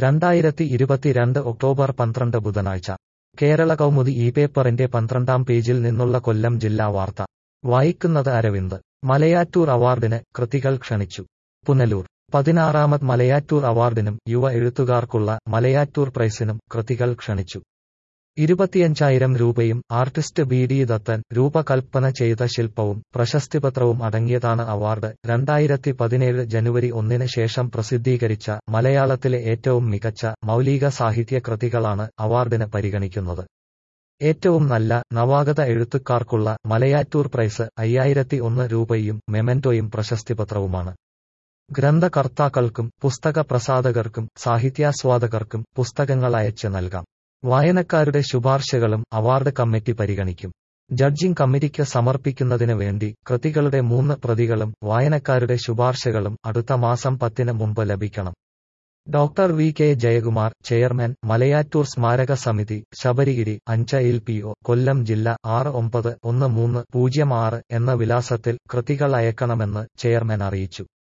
രണ്ടായിരത്തി ഇരുപത്തിരണ്ട് ഒക്ടോബർ പന്ത്രണ്ട് ബുധനാഴ്ച കേരള കൗമുദി ഈ പേപ്പറിന്റെ പന്ത്രണ്ടാം പേജിൽ നിന്നുള്ള കൊല്ലം ജില്ലാ വാർത്ത വായിക്കുന്നത് അരവിന്ദ് മലയാറ്റൂർ അവാർഡിന് കൃതികൾ ക്ഷണിച്ചു പുനലൂർ പതിനാറാമത് മലയാറ്റൂർ അവാർഡിനും യുവ എഴുത്തുകാർക്കുള്ള മലയാറ്റൂർ പ്രൈസിനും കൃതികൾ ക്ഷണിച്ചു ഇരുപത്തിയഞ്ചായിരം രൂപയും ആർട്ടിസ്റ്റ് ബി ഡി ദത്തൻ രൂപകൽപ്പന ചെയ്ത ശില്പവും പ്രശസ്തിപത്രവും അടങ്ങിയതാണ് അവാർഡ് രണ്ടായിരത്തി പതിനേഴ് ജനുവരി ഒന്നിന് ശേഷം പ്രസിദ്ധീകരിച്ച മലയാളത്തിലെ ഏറ്റവും മികച്ച മൗലിക സാഹിത്യ കൃതികളാണ് അവാർഡിന് പരിഗണിക്കുന്നത് ഏറ്റവും നല്ല നവാഗത എഴുത്തുകാർക്കുള്ള മലയാറ്റൂർ പ്രൈസ് അയ്യായിരത്തി ഒന്ന് രൂപയും മെമന്റോയും പ്രശസ്തിപത്രവുമാണ് ഗ്രന്ഥകർത്താക്കൾക്കും പുസ്തക പ്രസാധകർക്കും സാഹിത്യാസ്വാദകർക്കും പുസ്തകങ്ങൾ അയച്ച് നൽകാം വായനക്കാരുടെ ശുപാർശകളും അവാർഡ് കമ്മിറ്റി പരിഗണിക്കും ജഡ്ജിംഗ് കമ്മിറ്റിക്ക് സമർപ്പിക്കുന്നതിന് വേണ്ടി കൃതികളുടെ മൂന്ന് പ്രതികളും വായനക്കാരുടെ ശുപാർശകളും അടുത്ത മാസം പത്തിന് മുമ്പ് ലഭിക്കണം doctor V K Jayakumar chairman Malayattoor സ്മാരക സമിതി ശബരിഗിരി അഞ്ചയിൽ പി ഒ കൊല്ലം ജില്ല ആറ് ഒമ്പത് ഒന്ന് മൂന്ന് പൂജ്യം ആറ് എന്ന വിലാസത്തിൽ കൃതികൾ അയക്കണമെന്ന് ചെയർമാൻ അറിയിച്ചു